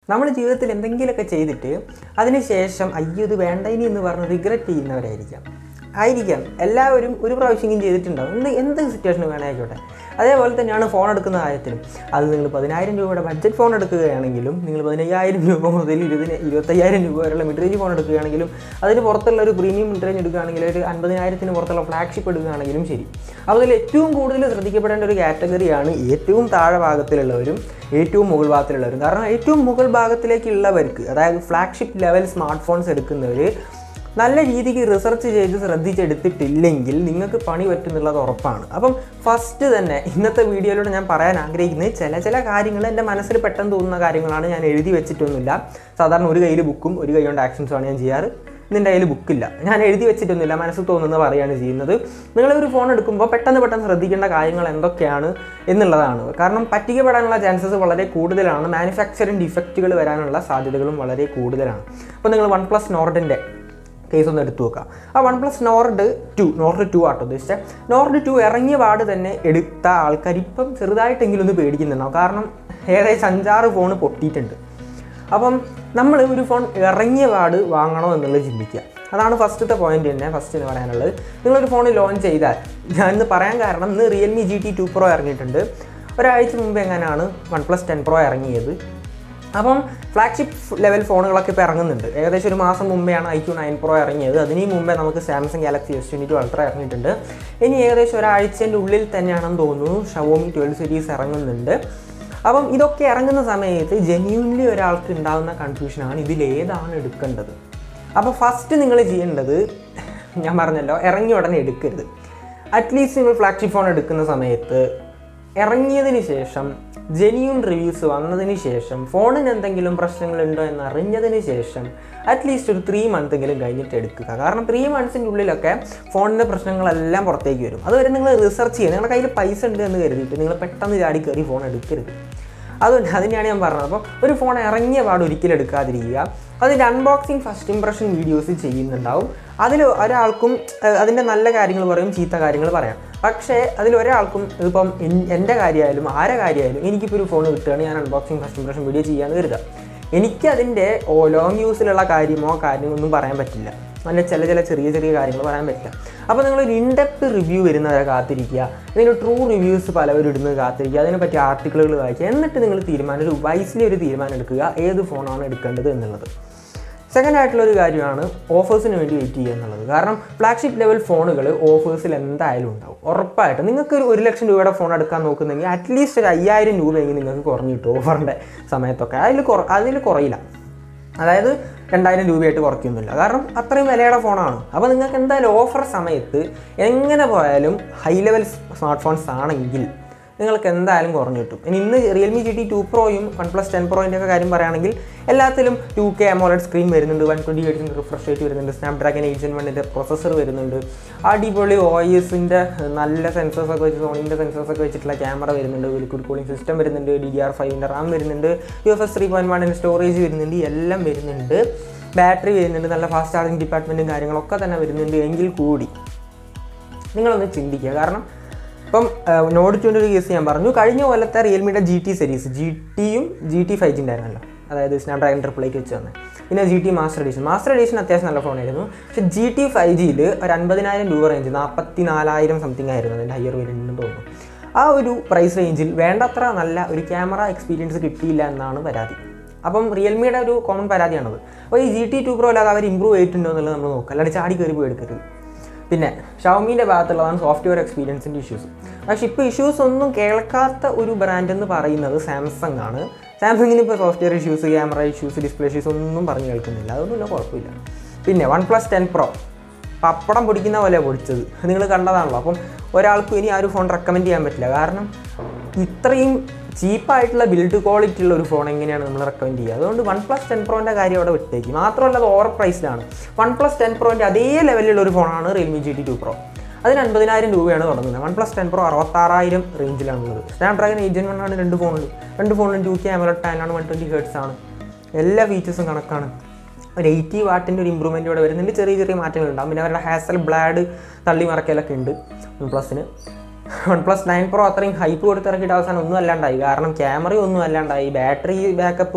നമ്മൾ ജീവിതത്തിൽ എന്തെങ്കിലുമൊക്കെ ചെയ്തിട്ട് അതിനുശേഷം അയ്യോ ഇത് വേണ്ട ഇനി എന്ന് പറഞ്ഞ് റിഗ്രറ്റ് ചെയ്യുന്നവരായിരിക്കാം ആയിരിക്കാം എല്ലാവരും ഒരു പ്രാവശ്യമെങ്കിലും ചെയ്തിട്ടുണ്ടാവും എന്ത് എന്ത് സിറ്റുവേഷൻ വേണേ ആയിക്കോട്ടെ അതേപോലെ തന്നെയാണ് ഫോൺ എടുക്കുന്ന കാര്യത്തിലും അത് നിങ്ങൾ പതിനായിരം രൂപയുടെ ബഡ്ജറ്റ് ഫോൺ എടുക്കുകയാണെങ്കിലും നിങ്ങൾ പതിനയ്യായിരം രൂപ മുതൽ ഇരുപതിന് ഇരുപത്തയ്യായിരം രൂപ വരെയുള്ള മിഡ് റേഞ്ച് ഫോൺ എടുക്കുകയാണെങ്കിലും അതിന് പുറത്തുള്ള ഒരു പ്രീമിയം മിഡ് റേഞ്ച് എടുക്കുകയാണെങ്കിൽ ഒരു അൻപതിനായിരത്തിന് പുറത്തുള്ള ഫ്ലാഗ്ഷിപ്പ് എടുക്കുകയാണെങ്കിലും ശരി അപ്പോൾ അതിൽ ഏറ്റവും കൂടുതൽ ശ്രദ്ധിക്കപ്പെടേണ്ട ഒരു കാറ്റഗറിയാണ് ഏറ്റവും താഴെ ഭാഗത്തിലുള്ളവരും ഏറ്റവും മുകൾ ഭാഗത്തിലുള്ളവരും കാരണം ഏറ്റവും മുകൾ ഭാഗത്തിലേക്കുള്ളവർക്ക് അതായത് ഫ്ലാഗ്ഷിപ്പ് ലെവൽ സ്മാർട്ട് ഫോൺസ് എടുക്കുന്നവർ നല്ല രീതിക്ക് റിസർച്ച് ചെയ്ത് ശ്രദ്ധിച്ചെടുത്തിട്ടില്ലെങ്കിൽ നിങ്ങൾക്ക് പണി പറ്റുന്നുള്ളത് ഉറപ്പാണ് അപ്പം ഫസ്റ്റ് തന്നെ ഇന്നത്തെ വീഡിയോയിലൂടെ ഞാൻ പറയാൻ ആഗ്രഹിക്കുന്നത് ചില ചില കാര്യങ്ങൾ എൻ്റെ മനസ്സിൽ പെട്ടെന്ന് തോന്നുന്ന കാര്യങ്ങളാണ് ഞാൻ എഴുതി വെച്ചിട്ടൊന്നുമില്ല സാധാരണ ഒരു കയ്യിൽ ബുക്കും ഒരു കൈ കൊണ്ട് ആക്ഷൻസുമാണ് ഞാൻ ചെയ്യാറ് ഇതിൻ്റെ കയ്യിൽ ബുക്കില്ല ഞാൻ എഴുതി വെച്ചിട്ടൊന്നുമില്ല മനസ്സിൽ തോന്നുന്നത് പറയുകയാണ് ചെയ്യുന്നത് നിങ്ങളൊരു ഫോൺ എടുക്കുമ്പോൾ പെട്ടെന്ന് പെട്ടെന്ന് ശ്രദ്ധിക്കേണ്ട കാര്യങ്ങൾ എന്തൊക്കെയാണ് എന്നുള്ളതാണ് കാരണം പറ്റിക്കപ്പെടാനുള്ള ചാൻസസ് വളരെ കൂടുതലാണ് മാനുഫാക്ചറിങ് ഡിഫക്റ്റുകൾ വരാനുള്ള സാധ്യതകളും വളരെ കൂടുതലാണ് അപ്പോൾ നിങ്ങൾ വൺ പ്ലസ് നോർഡിൻ്റെ കേസ് ഒന്ന് എടുത്തു നോക്കുക ആ OnePlus Nord two Nord two ആട്ടോ ഉദ്ദേശിച്ചത് നോർഡ് ടു ഇറങ്ങിയ പാട് തന്നെ എടുത്ത ആൾക്കാർ ഇപ്പം ചെറുതായിട്ടെങ്കിലും ഒന്ന് പേടിക്കുന്നുണ്ടാവും കാരണം ഏകദേശം അഞ്ചാറ് ഫോൺ പൊട്ടിയിട്ടുണ്ട് അപ്പം നമ്മൾ ഒരു ഫോൺ ഇറങ്ങിയ പാട് വാങ്ങണോ എന്നുള്ളത് ചിന്തിക്കുക അതാണ് ഫസ്റ്റത്തെ പോയിന്റ് തന്നെ ഫസ്റ്റ് എന്ന് പറയാനുള്ളത് നിങ്ങളൊരു ഫോൺ ലോഞ്ച് ചെയ്താൽ ഞാൻ ഇന്ന് പറയാൻ കാരണം ഇന്ന് Realme G T two Pro ഇറങ്ങിയിട്ടുണ്ട് ഒരാഴ്ച മുമ്പ് എങ്ങനെയാണ് വൺ പ്ലസ് ടെൻ പ്രോ ഇറങ്ങിയത് അപ്പം ഫ്ലാഗ്ഷിപ്പ് ലെവൽ ഫോണുകളൊക്കെ ഇപ്പോൾ ഇറങ്ങുന്നുണ്ട് ഏകദേശം ഒരു മാസം മുമ്പെയാണ് ഐ ക്യു നയൻ പ്രോ ഇറങ്ങിയത് അതിന് മുമ്പേ നമുക്ക് Samsung Galaxy S twenty two Ultra ഇറങ്ങിയിട്ടുണ്ട് ഇനി ഏകദേശം ഒരാഴ്ചൻ്റെ ഉള്ളിൽ തന്നെയാണെന്ന് തോന്നുന്നു ഷവോമി ട്വൽവ് സീരീസ് ഇറങ്ങുന്നുണ്ട് അപ്പം ഇതൊക്കെ ഇറങ്ങുന്ന സമയത്ത് ജെന്യൂൻലി ഒരാൾക്ക് ഉണ്ടാകുന്ന കൺഫ്യൂഷനാണ് ഇതിലേതാണ് എടുക്കേണ്ടത് അപ്പോൾ ഫസ്റ്റ് നിങ്ങൾ ചെയ്യേണ്ടത് ഞാൻ പറഞ്ഞല്ലോ ഇറങ്ങിയ ഉടനെ എടുക്കരുത് അറ്റ്ലീസ്റ്റ് നിങ്ങൾ ഫ്ലാഗ്ഷിപ്പ് ഫോൺ എടുക്കുന്ന സമയത്ത് ഇറങ്ങിയതിന് ശേഷം ജെന്യൂൺ റിവ്യൂസ് വന്നതിന് ശേഷം ഫോണിന് എന്തെങ്കിലും പ്രശ്നങ്ങളുണ്ടോ എന്ന് അറിഞ്ഞതിന് ശേഷം അറ്റ്ലീസ്റ്റ് ഒരു ത്രീ മന്തെങ്കിലും കഴിഞ്ഞിട്ട് എടുക്കുക കാരണം ത്രീ മന്ത്സിൻ്റെ ഉള്ളിലൊക്കെ ഫോണിൻ്റെ പ്രശ്നങ്ങളെല്ലാം പുറത്തേക്ക് വരും അതുവരെ നിങ്ങൾ റിസർച്ച് ചെയ്യുക നിങ്ങളുടെ കയ്യിൽ പൈസ ഉണ്ട് എന്ന് കരുതിയിട്ട് നിങ്ങൾ പെട്ടെന്ന് ചാടി കയറി ഫോൺ എടുക്കരുത് അതുകൊണ്ട് അതിനെയാണ് ഞാൻ പറഞ്ഞത് അപ്പോൾ ഒരു ഫോൺ ഇറങ്ങിയ പാട് ഒരിക്കലും എടുക്കാതിരിക്കുക അതിൻ്റെ അൺബോക്സിങ് ഫസ്റ്റ് ഇംപ്രഷൻ വീഡിയോസ് ചെയ്യുന്നുണ്ടാവും അതിൽ ഒരാൾക്കും ഏഹ്, അതിൻ്റെ നല്ല കാര്യങ്ങൾ പറയും ചീത്ത കാര്യങ്ങൾ പറയാം പക്ഷേ അതിൽ ഒരാൾക്കും ഇതിപ്പം എൻ- എൻ്റെ കാര്യമായാലും ആരെ കാര്യമായാലും എനിക്കിപ്പോൾ ഒരു ഫോൺ കിട്ടുകയാണ് ഞാൻ അൺബോക്സിങ് ഫസ്റ്റ് ഇംപ്രഷൻ വീഡിയോ ചെയ്യാമെന്ന് കരുതാം എനിക്കതിൻ്റെ ഓ ലോങ് യൂസിലുള്ള കാര്യമോ കാര്യങ്ങളൊന്നും പറയാൻ പറ്റില്ല നല്ല ചില ചില ചെറിയ ചെറിയ കാര്യങ്ങൾ പറയാൻ പറ്റില്ല അപ്പോൾ നിങ്ങൾ ഒരു ഇൻഡെപ്ത് റിവ്യൂ വരുന്നവരെ കാത്തിരിക്കുക ഇതിന് ട്രൂ റിവ്യൂസ് പലവരും ഇടുന്നത് കാത്തിരിക്കുക അതിനെപ്പറ്റി ആർട്ടിക്കിളുകൾ വായിക്കുക എന്നിട്ട് നിങ്ങൾ തീരുമാനം ഒരു വൈസ്ലി ഒരു തീരുമാനം എടുക്കുക ഏത് ഫോണാണ് എടുക്കേണ്ടത് എന്നുള്ളത് സെക്കൻഡ് ആയിട്ടുള്ള ഒരു കാര്യമാണ് ഓഫേഴ്സിന് വേണ്ടി വെയിറ്റ് ചെയ്യുക എന്നുള്ളത് കാരണം ഫ്ലാഗ്ഷിപ്പ് ലെവൽ ഫോണുകൾ ഓഫേഴ്സിൽ എന്തായാലും ഉണ്ടാവും ഉറപ്പായിട്ടും നിങ്ങൾക്ക് ഒരു ഒരു ലക്ഷം രൂപയുടെ ഫോൺ എടുക്കാൻ നോക്കുന്നെങ്കിൽ അറ്റ്ലീസ്റ്റ് ഒരു അയ്യായിരം രൂപയെങ്കിലും നിങ്ങൾക്ക് കുറഞ്ഞു കിട്ടും ഓഫറിൻ്റെ സമയത്തൊക്കെ അതിൽ കുറ അതിൽ കുറയില്ല അതായത് രണ്ടായിരം രൂപയായിട്ട് കുറയ്ക്കൊന്നുമില്ല കാരണം അത്രയും വിലയുടെ ഫോണാണ് അപ്പോൾ നിങ്ങൾക്ക് എന്തായാലും ഓഫർ സമയത്ത് എങ്ങനെ പോയാലും ഹൈ ലെവൽ സ്മാർട്ട് ഫോൺസ് ആണെങ്കിൽ നിങ്ങൾക്ക് എന്തായാലും കുറഞ്ഞു കിട്ടും ഇനി ഇന്ന് റിയൽമി ജി ടി ടു പ്രോയും വൺ പ്ലസ് ടെൻ പ്രോയിൻ്റെ ഒക്കെ കാര്യം പറയുകയാണെങ്കിൽ എല്ലാത്തിലും ടു കെ അമോളഡ് സ്ക്രീൻ വരുന്നുണ്ട് വൺ ട്വൻറ്റി എയ്റ്റിൻ്റെ റിഫ്രഷ് റേറ്റ് വരുന്നുണ്ട് സ്നാപ്ഡ്രാഗൺ എയ്റ്റ് ജെൻ വണ്ണിൻ്റെ പ്രൊസസ്സർ വരുന്നുണ്ട് അടിപൊളി ഒ എസിൻ്റെ നല്ല സെൻസേഴ്സ് ഒക്കെ വെച്ച് സോണിൻ്റെ സെൻസേഴ്സ് ഒക്കെ വെച്ചിട്ടുള്ള ക്യാമറ വരുന്നുണ്ട് ലിക്വിഡ് കൂളിംഗ് സിസ്റ്റം വരുന്നുണ്ട് ഡി ഡി ആർ ഫൈവിൻ്റെ റാം വരുന്നുണ്ട് U F S three point വണ്ണിൻ്റെ സ്റ്റോറേജ് വരുന്നുണ്ട് എല്ലാം വരുന്നുണ്ട് ബാറ്ററി വരുന്നുണ്ട് നല്ല ഫാസ്റ്റ് ചാർജിങ് ഡിപ്പാർട്ട്മെൻറ്റും കാര്യങ്ങളൊക്കെ തന്നെ വരുന്നുണ്ട് എങ്കിൽ കൂടി നിങ്ങളൊന്ന് ചിന്തിക്കുക കാരണം ഇപ്പം നോഡ് ടുവിൻ്റെ ഒരു കേസ് ഞാൻ പറഞ്ഞു കഴിഞ്ഞ കൊല്ലത്തെ റിയൽമിയുടെ ജി ടി സീരീസ് ജി ടിയും ജി ടി ഫൈവ് ജിൻ്റെ ആയിരുന്നല്ലോ അതായത് സ്നാപ്ഡ്രാഗൺ ട്രിപ്പിൾ എയ്റ്റ് വെച്ച് തന്നെ പിന്നെ G T Master Edition Master Edition അത്യാവശ്യം നല്ല ഫോണായിരുന്നു പക്ഷേ ജി ടി ഫൈവ് ജിയിൽ ഒരു അൻപതിനായിരം രൂപ റേഞ്ച് നാൽപ്പത്തി നാലായിരം സംതിങ് ആയിരുന്നു അതിൻ്റെ ഹയർ വേരിയൻ്റ് തോന്നുന്നു ആ ഒരു പ്രൈസ് റേഞ്ചിൽ വേണ്ടത്ര നല്ല ഒരു ക്യാമറ എക്സ്പീരിയൻസ് കിട്ടിയില്ല എന്നാണ് പരാതി അപ്പം റിയൽമിയുടെ ഒരു കോമൺ പരാതിയാണത് അപ്പോൾ ഈ ജി ടി ടു പ്രോ അല്ലാതെ അവർ ഇമ്പ്രൂവ് ചെയ്തിട്ടുണ്ടോ എന്നുള്ളത് നമ്മൾ നോക്കുക അല്ലാണ്ട് ചാടി കയറി പോയി എടുക്കരുത് പിന്നെ ഷവമീൻ്റെ ഭാഗത്തുള്ളതാണ് സോഫ്റ്റ്വെയർ എക്സ്പീരിയൻസിൻ്റെ ഇഷ്യൂസ് പക്ഷേ ഇപ്പോൾ ഇഷ്യൂസ് ഒന്നും കേൾക്കാത്ത ഒരു ബ്രാൻഡ് എന്ന് പറയുന്നത് സാംസങ് ആണ് സാംസങ്ങിന് ഇപ്പോൾ software issues camera issues display issues ഒന്നും പറഞ്ഞു കേൾക്കുന്നില്ല അതൊന്നുമില്ല കുഴപ്പമില്ല പിന്നെ വൺ പ്ലസ് ടെൻ പ്രോ പപ്പടം പൊടിക്കുന്ന പോലെ പൊടിച്ചത് നിങ്ങൾ കണ്ടതാണല്ലോ അപ്പം ഒരാൾക്കും ഇനി ആ ഒരു ഫോൺ റെക്കമെൻഡ് ചെയ്യാൻ പറ്റില്ല കാരണം ഇത്രയും ചീപ്പായിട്ടുള്ള ബിൽഡ് ക്വാളിറ്റി ഉള്ള ഒരു ഫോൺ എങ്ങനെയാണ് നമ്മൾ റെക്കമെൻഡ് ചെയ്യുക അതുകൊണ്ട് വൺ പ്ലസ് ടെൻ പ്രോൻ്റെ കാര്യം അവിടെ വിട്ടേക്ക് മാത്രമല്ല അത് ഓവർ പ്രൈസ്ഡാണ് വൺ പ്ലസ് ടെൻ പ്രോൻ്റെ അതേ ലെവലിലുള്ള ഒരു ഫോണാണ് Realme G T two Pro അതിന് അൻപതിനായിരം രൂപയാണ് തുടങ്ങുന്നത് വൺ പ്ലസ് ടെൻ പ്രോ അറുപത്താറായിരം റേഞ്ചിലാണുള്ളത് സ്നാപ്ഡ്രാഗൺ എയ്റ്റ് വൺ ആണ് രണ്ട് ഫോണിൽ രണ്ട് ഫോണിലും ടു കെ അമലോ പാനാണ് വൺ ട്വൻറ്റി ഹേർട്സ് ആണ് എല്ലാ ഫീച്ചേഴ്സും കണക്കാണ് ഒരു എയ്റ്റി വാട്ടിൻ്റെ ഒരു ഇമ്പ്രൂവ്മെൻറ്റ് ഇവിടെ വരുന്നുണ്ട് ചെറിയ ചെറിയ മാറ്റങ്ങൾ ഉണ്ടാവും പിന്നെ അവരുടെ ഹാസൽ ബ്ലാഡ് തള്ളി മറക്കലൊക്കെ ഉണ്ട് വൺ പ്ലസിന് വൺ പ്ലസ് നയൻ പ്രോ അത്രയും ഹൈപ്പ് കൊടുത്തിറക്കിയിട്ട് അവസാനം ഒന്നും അല്ലാണ്ടായി കാരണം ക്യാമറയും ഒന്നും അല്ലാണ്ടായി ബാറ്ററി ബാക്കപ്പും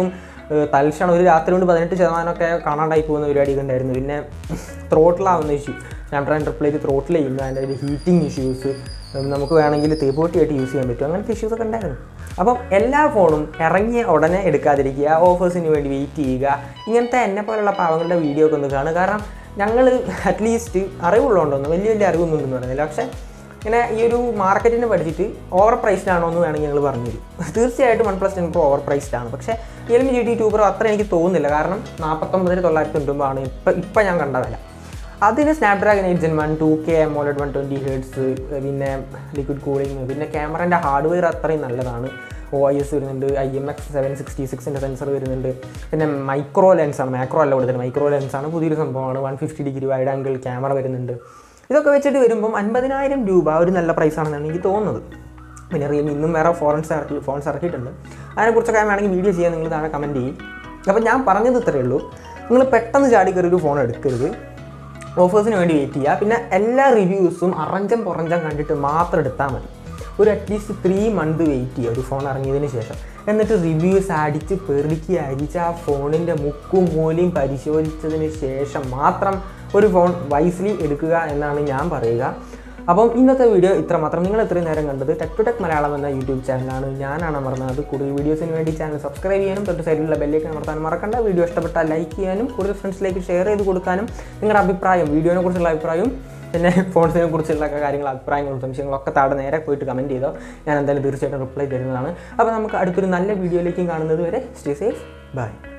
ഏഹ് തൽക്ഷണം ഒരു രാത്രി കൊണ്ട് പതിനെട്ട് ശതമാനമൊക്കെ കാണാണ്ടായി പോകുന്ന പരിപാടിയൊക്കെ ഉണ്ടായിരുന്നു പിന്നെ ത്രോട്ടിലാവുന്ന issue Snapdragon triple eight throttle ചെയ്യുന്നു അതിൻ്റെ ഒരു ഹീറ്റിംഗ് ഇഷ്യൂസ് നമുക്ക് വേണമെങ്കിൽ തേപ്പൂട്ടിയായിട്ട് യൂസ് ചെയ്യാൻ പറ്റും അങ്ങനത്തെ ഇഷ്യൂസ് ഒക്കെ ഉണ്ടായിരുന്നു അപ്പം എല്ലാ ഫോണും ഇറങ്ങിയ ഉടനെ എടുക്കാതിരിക്കുക ഓഫേഴ്സിന് വേണ്ടി വെയിറ്റ് ചെയ്യുക ഇങ്ങനത്തെ എന്നെ പോലുള്ള പാവങ്ങളുടെ വീഡിയോ ഒക്കെ ഒന്ന് കാണുക കാരണം ഞങ്ങൾ അറ്റ്ലീസ്റ്റ് അറിവുള്ളതുകൊണ്ടൊന്നും വലിയ വലിയ അറിവൊന്നും ഉണ്ടെന്ന് പറയുന്നില്ല പക്ഷേ ഇങ്ങനെ ഈ ഒരു മാർക്കറ്റിനെ പഠിച്ചിട്ട് ഓവർ പ്രൈസ്ഡ് ആണോ എന്ന് വേണമെങ്കിൽ ഞങ്ങൾ പറഞ്ഞു തരും തീർച്ചയായിട്ടും OnePlus ten Pro over priced ആണ് പക്ഷേ Realme G T two Pro അത്ര എനിക്ക് തോന്നുന്നില്ല കാരണം നാൽപ്പത്തൊമ്പതിന് തൊള്ളായിരത്തി തൊണ്ണൂറാണ് ഇപ്പം ഇപ്പം ഞാൻ കണ്ട വില അതിന് Snapdragon eight Gen one two K AMOLED one twenty hertz പിന്നെ ലിക്വിഡ് കൂളിംഗ് പിന്നെ ക്യാമറേൻ്റെ ഹാർഡ്വെയർ അത്രയും നല്ലതാണ് ഒ ഐ എസ് വരുന്നുണ്ട് I M X seven sixty സിക്സിൻ്റെ സെൻസർ വരുന്നുണ്ട് പിന്നെ മൈക്രോ ലെൻസാണ് മാക്രോ അല്ല കൊടുത്തത് മൈക്രോ ലെൻസാണ് പുതിയൊരു സംഭവമാണ് one fifty degree wide angle camera വരുന്നുണ്ട് ഇതൊക്കെ വെച്ചിട്ട് വരുമ്പം അൻപതിനായിരം രൂപ ഒരു നല്ല പ്രൈസാണെന്നാണ് എനിക്ക് തോന്നുന്നത് പിന്നെ റിയൽമി ഇന്നും വേറെ ഫോൺസ് ഇറക്കി ഫോൺസ് ഇറക്കിയിട്ടുണ്ട് അതിനെക്കുറിച്ചൊക്കെ ഞാൻ വേണമെങ്കിൽ വീഡിയോ ചെയ്യാൻ നിങ്ങൾ താഴെ കമൻറ്റ് ചെയ്യും അപ്പോൾ ഞാൻ പറഞ്ഞത് ഇത്രയേ ഉള്ളൂ നിങ്ങൾ പെട്ടെന്ന് ചാടി കയറി ഒരു ഫോൺ എടുക്കരുത് ഓഫേഴ്സിന് വേണ്ടി വെയിറ്റ് ചെയ്യുക പിന്നെ എല്ലാ റിവ്യൂസും അറഞ്ചം പുറഞ്ചം കണ്ടിട്ട് മാത്രം എടുത്താൽ മതി ഒരു അറ്റ്ലീസ്റ്റ് ത്രീ മന്ത് വെയിറ്റ് ചെയ്യുക ഒരു ഫോൺ ഇറങ്ങിയതിന് ശേഷം എന്നിട്ട് റിവ്യൂസ് അടിച്ച് പെറുക്കി അരിച്ച് ആ ഫോണിൻ്റെ മുക്കും മൂലയും പരിശോധിച്ചതിന് ശേഷം മാത്രം ഒരു ഫോൺ വൈസ്ലി എടുക്കുക എന്നാണ് ഞാൻ പറയുക അപ്പം ഇന്നത്തെ വീഡിയോ ഇത്ര മാത്രം നിങ്ങൾ ഇത്രയും നേരം കണ്ടത് ടെക് ടു ടെക് മലയാളം എന്ന യൂട്യൂബ് ചാനലാണ് ഞാനാണ് അമർന്നത് കൂടുതൽ വീഡിയോസിന് വേണ്ടി ചാനൽ സബ്സ്ക്രൈബ് ചെയ്യാനും തൊട്ട് സൈഡിലുള്ള ബെല്ലേക്ക് അമർത്താൻ മറക്കണ്ട വീഡിയോ ഇഷ്ടപ്പെട്ടാൽ ലൈക്ക് ചെയ്യാനും കൂടുതൽ ഫ്രണ്ട്സിലേക്ക് ഷെയർ ചെയ്ത് കൊടുക്കാനും നിങ്ങളുടെ അഭിപ്രായം വീഡിയോനെ കുറിച്ചുള്ള അഭിപ്രായവും പിന്നെ ഫോൺസിനെ കുറിച്ചുള്ള കാര്യങ്ങൾ അഭിപ്രായങ്ങളും സംശയങ്ങളും ഒക്കെ താഴെ നേരെ പോയിട്ട് കമൻറ്റ് ചെയ്തോ ഞാൻ എന്തായാലും തീർച്ചയായിട്ടും റിപ്ലൈ തരുന്നതാണ് അപ്പോൾ നമുക്ക് അടുത്തൊരു നല്ല വീഡിയോയിലേക്കും കാണുന്നത് വരെ സ്റ്റേ സേഫ് ബൈ